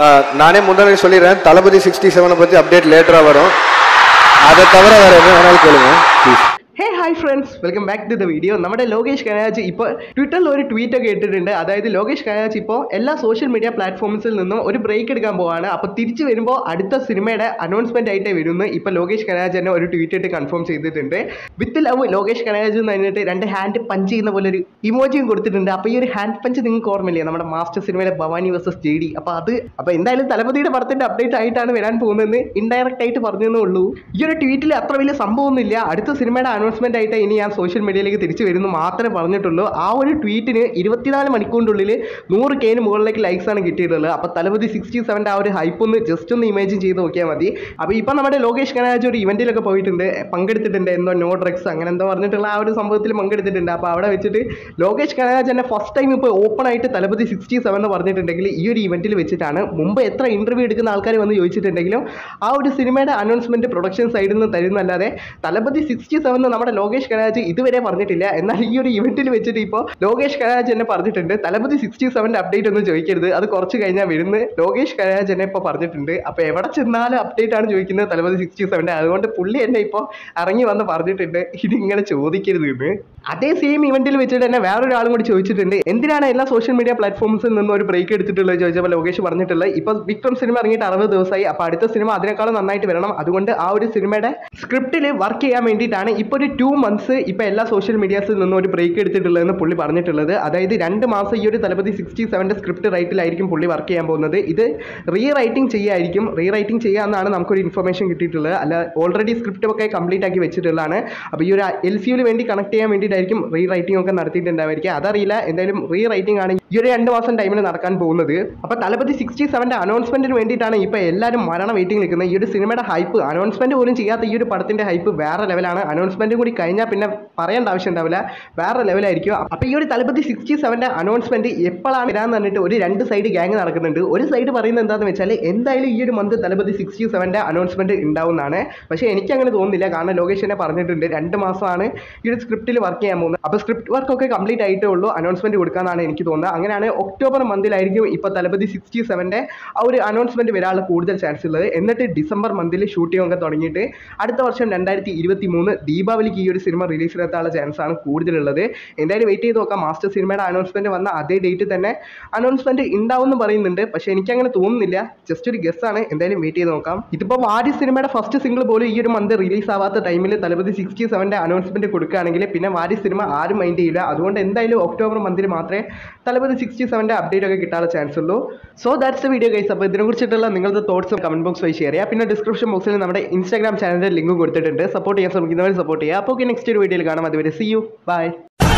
ஆஹ் நானே முன்னாடி சொல்லிடுறேன் தளபதி சிக்ஸ்டி செவனை பற்றி அப்டேட் லேட்டராக வரும் அதை தவிர வேறு என்ன வேணாலும் கேளுங்க please hey hi friends welcome back to the video നമ്മുടെ ലോകേഷ് കനരാജ് ഇപ്പോൾ ട്വിറ്ററിൽ ഒരു ട്വീറ്റ് ഒക്കെ ഇട്ടിട്ടുണ്ട് അതായത് ലോകേഷ് കനരാജ് ഇപ്പോൾ എല്ലാ സോഷ്യൽ മീഡിയ പ്ലാറ്റ്ഫോംസിൽ നിന്നും ഒരു ബ്രേക്ക് എടുക്കാൻ പോവാണ് അപ്പോൾ തിരിച്ചു വരുമ്പോൾ അടുത്ത സിനിമയുടെ അനൗൺസ്മെന്റ് ആയിട്ടേ വരുന്നു ഇപ്പോൾ ലോകേഷ് കനരാജ് തന്നെ ഒരു ട്വീറ്റ് ഇട്ട് കൺഫേം ചെയ്തിട്ടുണ്ട് വിത്ത് ലവ് ലോകേഷ് കനരാജ് എന്ന് പറഞ്ഞിട്ട് രണ്ട് ഹാൻഡ് പഞ്ച് ചെയ്യുന്ന പോലെ ഒരു ഇമോജിയും കൊടുത്തിട്ടുണ്ട് അപ്പോൾ ഈ ഒരു ഹാൻഡ് പഞ്ച് നിങ്ങൾക്ക് ഓർമ്മയില്ലേ നമ്മുടെ മാസ്റ്റർ സിനിമയിലെ ഭവാനി വേഴ്സസ് ജെ ഡി അപ്പോൾ അത് അപ്പോൾ എന്തായാലും തലപതിയുടെ പടത്തിന്റെ അപ്ഡേറ്റ് ആയിട്ടാണ് വരാൻ പോകുന്നതെന്ന് ഇൻഡയറക്റ്റ് ആയിട്ട് പറഞ്ഞതേ ഉള്ളൂ ഈ ഒരു ട്വീറ്റിൽ അത്ര വലിയ സംഭവമൊന്നുമില്ല അടുത്ത സിനിമയുടെ അനൗൺസ്മെന്റ് ആയിട്ട് ഇനി ഞാൻ സോഷ്യൽ മീഡിയയിലേക്ക് തിരിച്ചു വരുന്നു മാത്രമേ പറഞ്ഞിട്ടുള്ളൂ ആ ഒരു ട്വീറ്റിന് ഇരുപത്തിനാല് മണിക്കൂറിനുള്ളിൽ നൂറ് കെന് മുകളിലേക്ക് ലൈക്സ് ആണ് കിട്ടിയിട്ടുള്ളത് അപ്പോൾ തലപതി സിക്സ്റ്റി സെവൻ്റെ ആ ഒരു ഹൈപ്പ് ഒന്ന് ജസ്റ്റ് ഒന്ന് ഇമേജിൻ ചെയ്ത് നോക്കിയാൽ മതി അപ്പോൾ ഇപ്പം നമ്മുടെ ലോകേഷ് കനാജ് ഒരു ഇവന്റിലൊക്കെ പോയിട്ടുണ്ട് പങ്കെടുത്തിട്ടുണ്ട് എന്തോ നോ ഡ്രഗ്സ് അങ്ങനെ എന്തോ പറഞ്ഞിട്ടുള്ള ആ ഒരു സംഭവത്തിൽ പങ്കെടുത്തിട്ടുണ്ട് അപ്പോൾ അവിടെ വെച്ചിട്ട് ലോകേഷ് കനാജ് തന്നെ ഫസ്റ്റ് ടൈം ഇപ്പോൾ ഓപ്പൺ ആയിട്ട് തലപതി സിക്സ്റ്റി സെവൻ എന്ന് പറഞ്ഞിട്ടുണ്ടെങ്കിൽ ഈ ഒരു ഇവന്റിൽ വെച്ചിട്ടാണ് മുമ്പ് എത്ര ഇന്റർവ്യൂ എടുക്കുന്ന ആൾക്കാർ വന്ന് ചോദിച്ചിട്ടുണ്ടെങ്കിലും ആ ഒരു സിനിമയുടെ അനൗൺസ്മെന്റ് പ്രൊഡക്ഷൻ സൈഡിൽ നിന്ന് തരുന്നല്ലാതെ തലപതി സിക്സ്റ്റി സെവൻ നമ്മുടെ ലോകേഷ് കനാജ് ഇതുവരെ പറഞ്ഞിട്ടില്ല എന്നാൽ ഈ ഒരു ഇവന്റിൽ വെച്ചിട്ട് ഇപ്പോൾ ലോകേഷ് കനാജ് എന്നെ പറഞ്ഞിട്ടുണ്ട് തലപതി സിക്സ്റ്റി സെവൻ്റെ അപ്ഡേറ്റ് ഒന്നും ചോദിക്കരുത് അത് കുറച്ച് കഴിഞ്ഞാൽ വരുന്ന ലോകേഷ് കനാജ് എന്നെ ഇപ്പോൾ പറഞ്ഞിട്ടുണ്ട് അപ്പോൾ എവിടെ ചെന്നാലും അപ്ഡേറ്റ് ആണ് ചോദിക്കുന്നത് തലപതി സിക്സ്റ്റി സെവൻ്റെ അതുകൊണ്ട് പുള്ളി എന്നെ ഇപ്പോൾ ഇറങ്ങി വന്ന് പറഞ്ഞിട്ടുണ്ട് ഇത് ഇങ്ങനെ ചോദിക്കരുത് എന്ന് അതേ സെയിം ഇവന്റിൽ വെച്ചിട്ട് തന്നെ വേറൊരാളും കൂടി ചോദിച്ചിട്ടുണ്ട് എന്തിനാണ് എല്ലാ സോഷ്യൽ മീഡിയ പ്ലാറ്റ്ഫോംസിൽ നിന്നും ഒരു ബ്രേക്ക് എടുത്തിട്ടുള്ളത് ചോദിച്ചപ്പോൾ ലോകേഷ് പറഞ്ഞിട്ടുള്ളത് ഇപ്പോൾ വിക്രം സിനിമ ഇറങ്ങിയിട്ട് അറുപത് ദിവസമായി അപ്പോൾ അടുത്ത സിനിമ അതിനേക്കാളും നന്നായിട്ട് വരണം അതുകൊണ്ട് ആ ഒരു സിനിമയുടെ സ്ക്രിപ്റ്റിൽ വർക്ക് ചെയ്യാൻ വേണ്ടിയിട്ടാണ് ഇപ്പോൾ ഒരു ടു മന്ത്സ് ഇപ്പോൾ എല്ലാ സോഷ്യൽ മീഡിയാസിൽ നിന്നും ഒരു ബ്രേക്ക് എടുത്തിട്ടുള്ളതെന്ന് പുള്ളി പറഞ്ഞിട്ടുള്ളത് അതായത് രണ്ട് മാസം ഈ ഒരു തലപതി സിക്സ്റ്റി സെവൻ്റെ സ്ക്രിപ്റ്റ് റൈറ്റിലായിരിക്കും പുള്ളി വർക്ക് ചെയ്യാൻ പോകുന്നത് ഇത് റീ റൈറ്റിംഗ് ചെയ്യായിരിക്കും റീ റൈറ്റിംഗ് ചെയ്യാമെന്നാണ് നമുക്കൊരു ഇൻഫർമേഷൻ കിട്ടിയിട്ടുള്ളത് അല്ല ഓൾറെഡി സ്ക്രിപ്റ്റ് ഒക്കെ കംപ്ലീറ്റ് ആക്കി വെച്ചിട്ടുള്ളതാണ് അപ്പോൾ ഈ ഒരു എൽ സി യുവിൽ വേണ്ടി കണക്ട് ചെയ്യാൻ വേണ്ടിയിട്ടായിരിക്കും റീ റൈറ്റിംഗ് ഒക്കെ നടത്തിയിട്ടുണ്ടായിരിക്കും അതറിയില്ല എന്തായാലും റീ റൈറ്റിംഗ് ആണ് ഈ ഒരു രണ്ട് മാസം ടൈമിൽ നടക്കാൻ പോകുന്നത് അപ്പോൾ തലപതി സിക്സ്റ്റി സെവൻ്റെ അനൗൺസ്മെന്റിന് വേണ്ടിയിട്ടാണ് ഇപ്പോൾ എല്ലാവരും മരണ വെയിറ്റിംഗ് നിൽക്കുന്നത് ഈ ഒരു സിനിമയുടെ ഹൈപ്പ് അനൗൺസ്മെന്റ് പോലും ചെയ്യാത്ത ഈ ഒരു പടത്തിന്റെ ഹൈപ്പ് വേറെ ലെവലാണ് അനൗൺസ്മെന്റും കൂടി കഴിഞ്ഞാൽ പിന്നെ പറയേണ്ട ആവശ്യം ഉണ്ടാവില്ല വേറെ ലെവലായിരിക്കും അപ്പോൾ ഈ ഒരു തലപതി സിക്സ്റ്റി സെവൻ്റെ അനൗൺസ്മെന്റ് എപ്പോഴാണ് വരാന്ന് പറഞ്ഞിട്ട് ഒരു രണ്ട് സൈഡ് ഗ്യാങ് നടക്കുന്നുണ്ട് ഒരു സൈഡ് പറയുന്നത് എന്താണെന്ന് വെച്ചാൽ എന്തായാലും ഈ ഒരു മന്ത് തലപതി സിക്സ്റ്റി സെവൻ്റെ അനൗൺസ്മെന്റ് ഉണ്ടാവുന്നതാണ് പക്ഷേ എനിക്ക് അങ്ങനെ തോന്നുന്നില്ല കാരണം ലോകേഷ് എന്നെ പറഞ്ഞിട്ടുണ്ട് രണ്ട് മാസമാണ് ഈ ഒരു സ്ക്രിപ്റ്റിൽ വർക്ക് ചെയ്യാൻ പോകുന്നത് അപ്പോൾ സ്ക്രിപ്റ്റ് വർക്ക് ഒക്കെ കംപ്ലീറ്റ് ആയിട്ടേ ഉള്ളൂ അനൗൺസ്മെന്റ് കൊടുക്കാന്നാണ് എനിക്ക് തോന്നുന്നത് അങ്ങനെയാണ് ഒക്ടോബർ മന്തിലായിരിക്കും ഇപ്പോൾ തലപതി സിക്സ്റ്റി സെവൻ്റെ ആ ഒരു അനൗൺസ്മെന്റ് വരാനുള്ള കൂടുതൽ ചാൻസ് ഉള്ളത് എന്നിട്ട് ഡിസംബർ മന്തിൽ ഷൂട്ടിംഗ് ഒക്കെ തുടങ്ങിയിട്ട് അടുത്ത വർഷം രണ്ടായിരത്തി ഇരുപത്തി മൂന്ന് ദീപാവലിക്ക് ഈ ഒരു സിനിമ റിലീസിലെത്താനുള്ള ചാൻസ് ആണ് കൂടുതലുള്ളത് എന്തായാലും വെയിറ്റ് ചെയ്ത് നോക്കാം മാസ്റ്റർ സിനിമയുടെ അനൗൺസ്മെന്റ് വന്ന അതേ ഡേറ്റ് തന്നെ അനൗൺസ്മെന്റ് ഉണ്ടാവുമെന്ന് പറയുന്നുണ്ട് പക്ഷേ എനിക്ക് അങ്ങനെ തോന്നുന്നില്ല ജസ്റ്റ് ഒരു ഗസ് ആണ് എന്തായാലും വെയിറ്റ് ചെയ്ത് നോക്കാം ഇതിപ്പോൾ വാരി സിനിമയുടെ ഫസ്റ്റ് സിംഗിൾ പോലും ഈ ഒരു മന്ത് റിലീസ് ആവാത്ത ടൈമിൽ തലപതി സിക്സ്റ്റി സെവൻ്റെ അനൗൺസ്മെന്റ് കൊടുക്കുകയാണെങ്കിൽ പിന്നെ വാരി സിനിമ ആരും മൈൻഡ് ചെയ്യില്ല അതുകൊണ്ട് എന്തായാലും ഒക്ടോബർ മന്തിൽ മാത്രമേ തലപതി സിക്സ്റ്റി സെവൻ്റെ അപ്ഡേറ്റ് ഒക്കെ കിട്ടാനുള്ള ചാൻസ് ഉള്ളൂ so that's a video guys അപ്പോൾ ഇതിനെക്കുറിച്ചിട്ടുള്ള നിങ്ങളുടെ തോട്ട്സ് കമന്റ് ബോക്സ് വഴി ഷെയർ ചെയ്യുക പിന്നെ ഡിസ്ക്രിപ്ഷൻ ബോക്സിൽ നമ്മുടെ ഇൻസ്റ്റാഗ്രാം ചാനലിൻ്റെ ലിങ്ക് കൊടുത്തിട്ടുണ്ട് സപ്പോർട്ട് ചെയ്യാൻ ശ്രമിക്കുന്നവർ സപ്പോർട്ട് ചെയ്യുക അപ്പോൾ ഓക്കെ നെക്സ്റ്റ് ഒരു വീഡിയോയിൽ കാണാം അതുവരെ സി യു ബൈ